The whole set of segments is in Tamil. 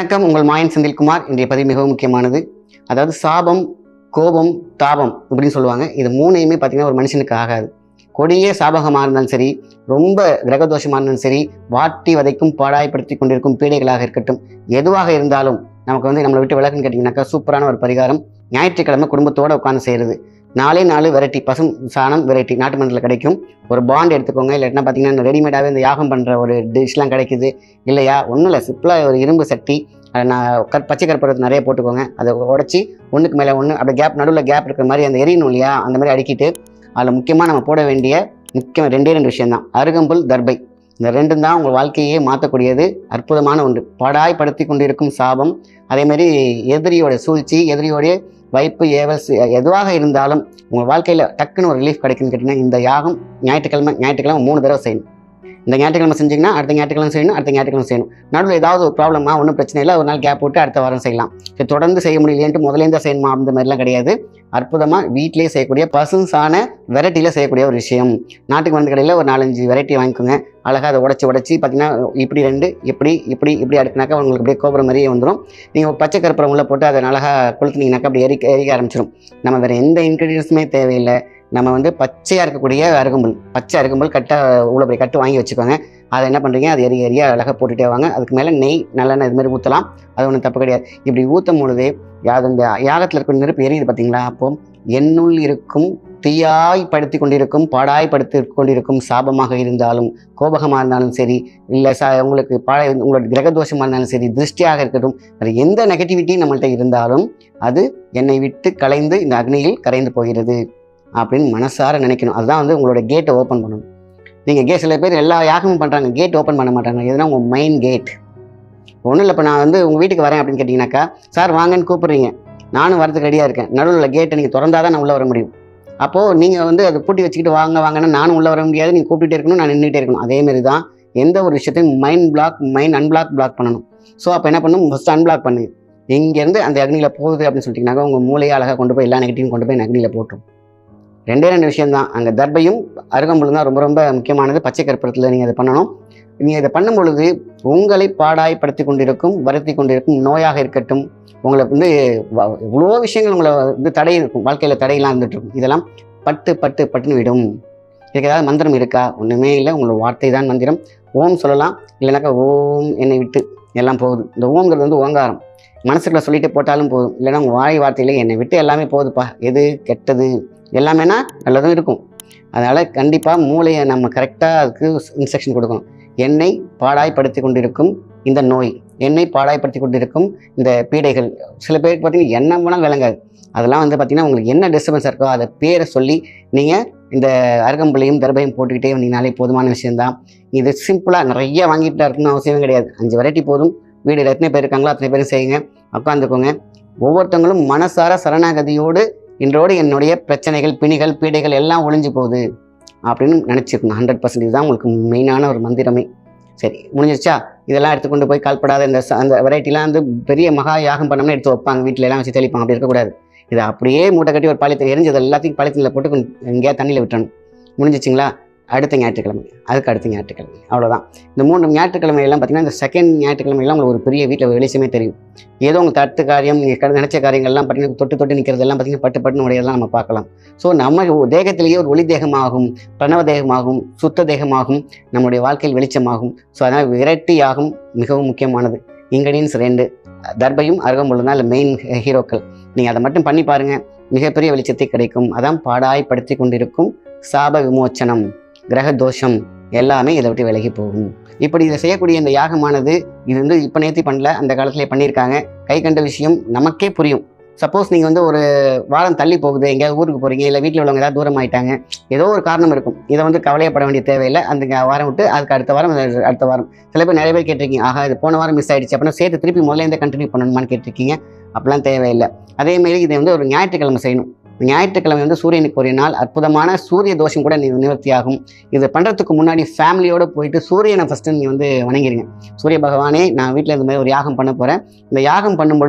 வணக்கம் உங்கள் மாயன் செந்தில்குமார் இன்றைய பதிவு மிகவும் முக்கியமானது அதாவது சாபம் கோபம் தாபம் இப்படின்னு சொல்லுவாங்க இது மூணையுமே பார்த்தீங்கன்னா ஒரு மனுஷனுக்கு ஆகாது கொடிய சாபகமாக இருந்தாலும் சரி ரொம்ப கிரகதோஷமாக இருந்தாலும் சரி வாட்டி வதைக்கும் பாடாய்படுத்தி கொண்டிருக்கும் பீடைகளாக இருக்கட்டும் எதுவாக இருந்தாலும் நமக்கு வந்து நம்மளை விட்டு விளக்குன்னு கேட்டிங்கனாக்கா சூப்பரான ஒரு பரிகாரம் ஞாயிற்றுக்கிழமை குடும்பத்தோடு உட்காந்து செய்கிறது நாலே நாலு வெரைட்டி பசும் சாணம் வெரைட்டி நாட்டு மண்டல கிடைக்கும் ஒரு பாண்ட் எடுத்துக்கோங்க இல்லாட்டினா பார்த்தீங்கன்னா ரெடிமேடாகவே இந்த யாகம் பண்ணுற ஒரு டிஷ்லாம் கிடைக்குது இல்லையா ஒன்றும் இல்லை சிம்பிளாக ஒரு இரும்பு சட்டி அதை நான் கற் பச்சை கற்பூரத்தை நிறைய போட்டுக்கோங்க அதை உடச்சி ஒன்றுக்கு மேலே ஒன்று அப்படி கேப் நடுவில் கேப் இருக்கிற மாதிரி அந்த எரியணும் இல்லையா அந்த மாதிரி அடுக்கிட்டு அதில் முக்கியமாக நம்ம போட வேண்டிய முக்கியம் ரெண்டே ரெண்டு விஷயம்தான் அருகம்புல் தர்பை இந்த ரெண்டும் தான் உங்கள் வாழ்க்கையே மாற்றக்கூடியது அற்புதமான ஒன்று பாடாய்படுத்தி கொண்டிருக்கும் சாபம் அதேமாதிரி எதிரியோட சூழ்ச்சி எதிரியோடைய வைப்பு ஏவல் சி- எதுவாக இருந்தாலும் உங்கள் வாழ்க்கையில் டக்குன்னு ஒரு ரிலீஃப் கிடைக்குன்னு கேட்டிங்கன்னா இந்த யாகம் ஞாயிற்றுக்கிழமை ஞாயிற்றுக்கிழமை மூணு தடவை செய்யணும் இந்த ஞாயிற்றுக்கிழமை செஞ்சீங்கன்னா அடுத்த ஞாயிற்றுக்கிழமை செய்யணும் அடுத்த ஞாயிற்றுக்கிழமை செய்யணும் நடுவில் ஏதாவது ஒரு ப்ராப்ளமா ஒன்றும் பிரச்சனை இல்லை ஒரு நாள் கேப் விட்டு அடுத்த வாரம் செய்யலாம் சரி தொடர்ந்து செய்ய முடியலையேன்ட்டு முதலேருந்து செய்யணுமா அந்த மாதிரிலாம் கிடையாது அற்புதமாக வீட்டிலேயே செய்யக்கூடிய பசுசான வெரைட்டியில் செய்யக்கூடிய ஒரு விஷயம் நாட்டுக்கு மருந்து கடையில் ஒரு நாலஞ்சு வெரைட்டி வாங்கிக்கோங்க அழகாக அதை உடச்சி உடச்சி பார்த்தீங்கன்னா இப்படி ரெண்டு இப்படி இப்படி இப்படி அடுக்குனாக்கா உங்களுக்கு அப்படியே கோபுரம் மாதிரியே வந்துடும் நீங்கள் பச்சை கருப்பரம் உள்ள போட்டு அதை அழகாக கொளுத்துனீங்கனாக்கா அப்படி எரிக்க எரிக்க ஆரம்பிச்சிடும் நம்ம வேறு எந்த இன்க்ரீடியன்ஸுமே தேவையில்லை நம்ம வந்து பச்சையாக இருக்கக்கூடிய அருகம்புல் பச்சை அருகம்புல் கட்டை இவ்வளோ பெரிய கட்டு வாங்கி வச்சுக்கோங்க அதை என்ன பண்ணுறீங்க அது எரிய எரிய அழகாக போட்டுட்டே வாங்க அதுக்கு மேலே நெய் நல்லெண்ணெய் இது மாதிரி ஊற்றலாம் அது ஒன்றும் தப்பு கிடையாது இப்படி ஊற்றும் பொழுது யாது இந்த யாகத்தில் இருக்கிற நெருப்பு எரியுது பார்த்தீங்களா அப்போ என்னுள் இருக்கும் தீயாய் படுத்தி கொண்டிருக்கும் பாடாய் படுத்தி கொண்டிருக்கும் சாபமாக இருந்தாலும் கோபகமாக இருந்தாலும் சரி இல்லை ச உங்களுக்கு பாழ உங்களோட கிரகதோஷமாக இருந்தாலும் சரி திருஷ்டியாக இருக்கட்டும் அது எந்த நெகட்டிவிட்டி நம்மள்ட்ட இருந்தாலும் அது என்னை விட்டு கலைந்து இந்த அக்னியில் கரைந்து போகிறது அப்படின்னு மனசார நினைக்கணும் அதுதான் வந்து உங்களோட கேட்டை ஓப்பன் பண்ணணும் நீங்கள் கே சில பேர் எல்லா யாகமும் பண்ணுறாங்க கேட் ஓப்பன் பண்ண மாட்டாங்க எதுனா உங்கள் மெயின் கேட் ஒன்றும் இல்லை இப்போ நான் வந்து உங்கள் வீட்டுக்கு வரேன் அப்படின்னு கேட்டிங்கனாக்கா சார் வாங்கன்னு கூப்பிட்றீங்க நானும் வரதுக்கு ரெடியாக இருக்கேன் நடுவில் கேட்டை நீங்கள் திறந்தா தான் நான் உள்ளே வர முடியும் அப்போது நீங்கள் வந்து அதை பூட்டி வச்சுக்கிட்டு வாங்க வாங்கன்னா நானும் உள்ளே வர முடியாது நீங்கள் கூப்பிட்டுட்டே இருக்கணும் நான் நின்றுட்டே இருக்கணும் அதேமாரி தான் எந்த ஒரு விஷயத்தையும் mind block mind unblock block பண்ணணும் ஸோ அப்போ என்ன பண்ணணும் ஃபஸ்ட்டு அன்பிளாக் பண்ணுங்க இங்கேருந்து அந்த அக்னியில் போகுது அப்படின்னு சொல்லிட்டீங்கன்னாக்கா உங்கள் மூளையை அழகாக கொண்டு போய் எல்லா நெகட்டிவும் கொண்டு போய் அக்னியில் போட்டுரும் ரெண்டே ரெண்டு விஷயம் தான் அங்கே தர்பையும் அருகம்புல்லும் தான் ரொம்ப ரொம்ப முக்கியமானது பச்சை கற்பூரத்தில் நீங்கள் அதை பண்ணணும் நீங்கள் இதை பண்ணும் பொழுது உங்களை பாடாய்படுத்தி கொண்டிருக்கும் வருத்தி கொண்டிருக்கும் நோயாக இருக்கட்டும் உங்களை வந்து வ- எவ்வளோ விஷயங்கள் உங்களை வந்து தடை இருக்கும் வாழ்க்கையில் தடையெல்லாம் இருந்துட்டு இருக்கும் இதெல்லாம் பட்டு பட்டு பட்டுன்னு விடும் இதுக்கு ஏதாவது மந்திரம் இருக்கா ஒன்றுமே இல்லை உங்களோட வார்த்தை தான் மந்திரம் ஓம் சொல்லலாம் இல்லைனாக்கா ஓம் என்னை விட்டு எல்லாம் போகுது இந்த ஓம்ங்கிறது வந்து ஓங்காரம் மனசுக்குள்ள சொல்லிட்டு போட்டாலும் போதும் இல்லைன்னா உங்கள் வாய் வார்த்தையில என்னை விட்டு எல்லாமே போகுதுப்பா எது கெட்டது எல்லாமேனா நல்லதும் இருக்கும் அதனால் கண்டிப்பாக மூளையை நம்ம கரெக்டாக அதுக்கு இன்ஸ்ட்ரக்ஷன் கொடுக்கணும் என்னை பாடாய்படுத்தி கொண்டிருக்கும் இந்த நோய் என்னை பாடாய்படுத்தி கொண்டிருக்கும் இந்த பீடைகள் சில பேருக்கு பார்த்தீங்கன்னா என்ன போனால் விளங்காது அதெல்லாம் வந்து பார்த்தீங்கன்னா உங்களுக்கு என்ன டிஸ்டர்பன்ஸ் இருக்கோ அதை பேரை சொல்லி நீங்கள் இந்த அருகம்புலையும் தர்பையும் போட்டுக்கிட்டே வந்தீங்கனாலே போதுமான விஷயம்தான் இது சிம்பிளாக நிறைய வாங்கிட்டு இருக்கணும்னு அவசியமே கிடையாது அஞ்சு வெரைட்டி போதும் வீடு எத்தனை பேர் இருக்காங்களோ அத்தனை பேரும் செய்யுங்க உட்காந்துக்கோங்க ஒவ்வொருத்தவங்களும் மனசார சரணாகதியோடு இன்றோடு என்னுடைய பிரச்சனைகள் பிணிகள் பீடைகள் எல்லாம் ஒளிஞ்சு போகுது அப்படின்னு நினச்சிக்கணும் ஹண்ட்ரட் பர்சன்டேஜ் தான் உங்களுக்கு மெயினான ஒரு மந்திரமே சரி முடிஞ்சிருச்சா இதெல்லாம் எடுத்துக்கொண்டு போய் கால்படாத இந்த ச- அந்த வெரைட்டிலாம் வந்து பெரிய மகா யாகம் பண்ணோம்னா எடுத்து வைப்பாங்க வீட்டில எல்லாம் வச்சு தெளிப்பாங்க அப்படி இருக்கக்கூடாது இதை அப்படியே மூட்டை கட்டி ஒரு பாலித்தீன் எரிஞ்சது எல்லாத்தையும் பாலித்தீனில் போட்டு கொஞ்சம் எங்கேயாவது தண்ணியில் விட்டுறணும் முடிஞ்சிச்சிங்களா அடுத்த ஞாயிற்றுக்கிழமை அதுக்கு அடுத்த ஞாயிற்றுக்கிழமை அவ்வளோதான் இந்த மூணு ஞாயிற்றுக்கிழமை எல்லாம் பார்த்தீங்கன்னா இந்த செகண்ட் ஞாயிற்றுக்கிழமை எல்லாம் உங்களுக்கு ஒரு பெரிய வீட்டில் வெளிச்சமே தெரியும் ஏதோ உங்கள் தட்டு காரியம் நீங்கள் நினச்ச காரியங்கள்லாம் பார்த்தீங்கன்னா தொட்டு தொட்டு நிற்கிறதெல்லாம் பார்த்தீங்கன்னா பட்டு பட்டுன்னு உடையதெல்லாம் நம்ம பார்க்கலாம் ஸோ நம்ம தேகத்திலேயே ஒரு ஒளி தேகமாகும் பிரணவ தேகமாகும் சுத்த தேகமாகும் நம்முடைய வாழ்க்கையில் வெளிச்சமாகும் ஸோ அதனால் விரட்டியாகும் மிகவும் முக்கியமானது இன்கிரீடியன்ஸ் ரெண்டு தர்பையும் அருகம்புல்லும் தான் மெயின் ஹீரோக்கள் நீங்கள் அதை மட்டும் பண்ணி பாருங்கள் மிகப்பெரிய வெளிச்சத்தை கிடைக்கும் அதான் பாடாய்படுத்தி கொண்டிருக்கும் சாப விமோச்சனம் கிரக தோஷம் எல்லாமே இதை விட்டு விலகி போகும் இப்படி இதை செய்யக்கூடிய இந்த யாகமானது இது வந்து இப்போ நேர்த்தி பண்ணல அந்த காலத்திலே பண்ணியிருக்காங்க கை கண்ட விஷயம் நமக்கே புரியும் சப்போஸ் நீங்கள் வந்து ஒரு வாரம் தள்ளி போகுது எங்கேயாவது ஊருக்கு போகிறீங்க இல்லை வீட்டில் உள்ளவங்க ஏதாவது தூரம் ஆயிட்டாங்க ஏதோ ஒரு காரணம் இருக்கும் இதை வந்து கவலையப்பட வேண்டிய தேவையில்லை அந்த வாரம் விட்டு அதுக்கு அடுத்த வாரம் அது அடுத்த வாரம் சில பேர் நிறைய பேர் கேட்டிருக்கீங்க ஆஹா இது போன வாரம் மிஸ் ஆயிடுச்சு அப்படின்னா சேர்த்து திருப்பி முதல்ல இருந்து கண்டினியூ பண்ணணுமான்னு கேட்டிருக்கீங்க அப்படிலாம் தேவையில்லை அதேமாரி இதை வந்து ஒரு ஞாயிற்றுக்கிழமை செய்யணும் ஞாயிற்றுக்கிழமை வந்து சூரியனுக்கு ஒரு நாள் அற்புதமான சூரிய தோஷம் கூட நி- நிவர்த்தி ஆகும் இதை பண்ணுறதுக்கு முன்னாடி ஃபேமிலியோட போயிட்டு சூரியனை ஃபஸ்ட்டு நீங்கள் வந்து வணங்கிடுங்க சூரிய பகவானே நான் வீட்டில் இந்த மாதிரி ஒரு யாகம் பண்ண போகிறேன் இந்த யாகம் பண்ணும் பொழுது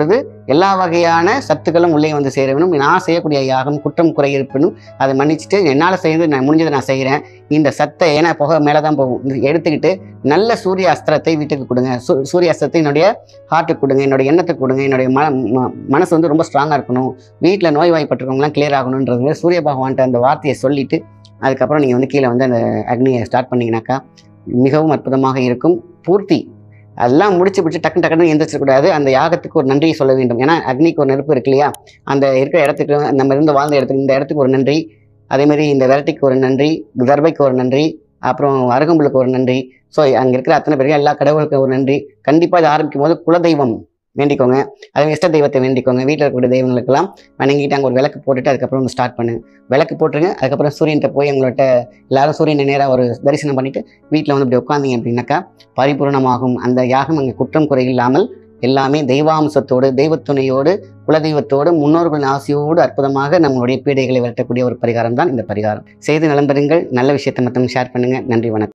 எல்லா வகையான சத்துக்களும் உள்ளே வந்து சேர வேணும் நான் செய்யக்கூடிய யாகம் குற்றம் குறை இருப்பினும் அதை மன்னிச்சுட்டு என்னால் செய்து நான் முடிஞ்சதை நான் செய்கிறேன் இந்த சத்தை ஏன்னா புகை மேலே தான் போகும் இது எடுத்துக்கிட்டு நல்ல சூரிய அஸ்திரத்தை வீட்டுக்கு கொடுங்க சூ- சூரிய அஸ்திரத்தை என்னுடைய ஹார்ட்டுக்கு கொடுங்க என்னுடைய எண்ணத்துக்கு கொடுங்க என்னுடைய மன ம- மனசு வந்து ரொம்ப ஸ்ட்ராங்காக இருக்கணும் வீட்டில் நோய் வாய்ப்பட்டிருக்கவங்களாம் கிளியர் ஆகணுன்றது சூரிய பகவான்கிட்ட அந்த வார்த்தையை சொல்லிட்டு அதுக்கப்புறம் நீங்கள் வந்து கீழே வந்து அந்த அக்னியை ஸ்டார்ட் பண்ணீங்கன்னாக்கா மிகவும் அற்புதமாக இருக்கும் பூர்த்தி அதெல்லாம் முடிச்சு பிடிச்சி டக்கு டக்குன்னு எந்திரிச்சிடக்கூடாது அந்த யாகத்துக்கு ஒரு நன்றியை சொல்ல வேண்டும் ஏன்னா அக்னிக்கு ஒரு நெருப்பு இருக்கு இல்லையா அந்த இருக்கிற இடத்துக்கு நம்ம இருந்து வாழ்ந்த இடத்துக்கு இந்த இடத்துக்கு ஒரு நன்றி அதே மாதிரி இந்த விரட்டிக்கு ஒரு நன்றி தர்பைக்கு ஒரு நன்றி அப்புறம் அருகம்புலுக்கு ஒரு நன்றி ஸோ அங்கே இருக்கிற அத்தனை பேருக்கு எல்லா கடவுளுக்கும் ஒரு நன்றி கண்டிப்பாக இதை ஆரம்பிக்கும் போது குலதெய்வம் வேண்டிக்கோங்க அதே இஷ்ட தெய்வத்தை வேண்டிக்கோங்க வீட்டில் இருக்கக்கூடிய தெய்வங்களுக்கெல்லாம் வணங்கிட்டு அங்கே ஒரு விளக்கு போட்டுட்டு அதுக்கப்புறம் வந்து ஸ்டார்ட் பண்ணுங்க விளக்கு போட்டுருங்க அதுக்கப்புறம் சூரியன்கிட்ட போய் உங்கள்கிட்ட எல்லாரும் சூரியனை நேராக ஒரு தரிசனம் பண்ணிட்டு வீட்டில் வந்து இப்படி உட்காந்தீங்க அப்படின்னாக்கா பரிபூரணமாகும் அந்த யாகம் அங்கே குற்றம் குறை இல்லாமல் எல்லாமே தெய்வாம்சத்தோடு தெய்வத்துணையோடு குலதெய்வத்தோடு முன்னோர்களின் ஆசையோடு அற்புதமாக நம்மளுடைய பீடைகளை விரட்டக்கூடிய ஒரு பரிகாரம் தான் இந்த பரிகாரம் செய்து நலம் பெறுங்கள் நல்ல விஷயத்தை மட்டும் ஷேர் பண்ணுங்க நன்றி வணக்கம்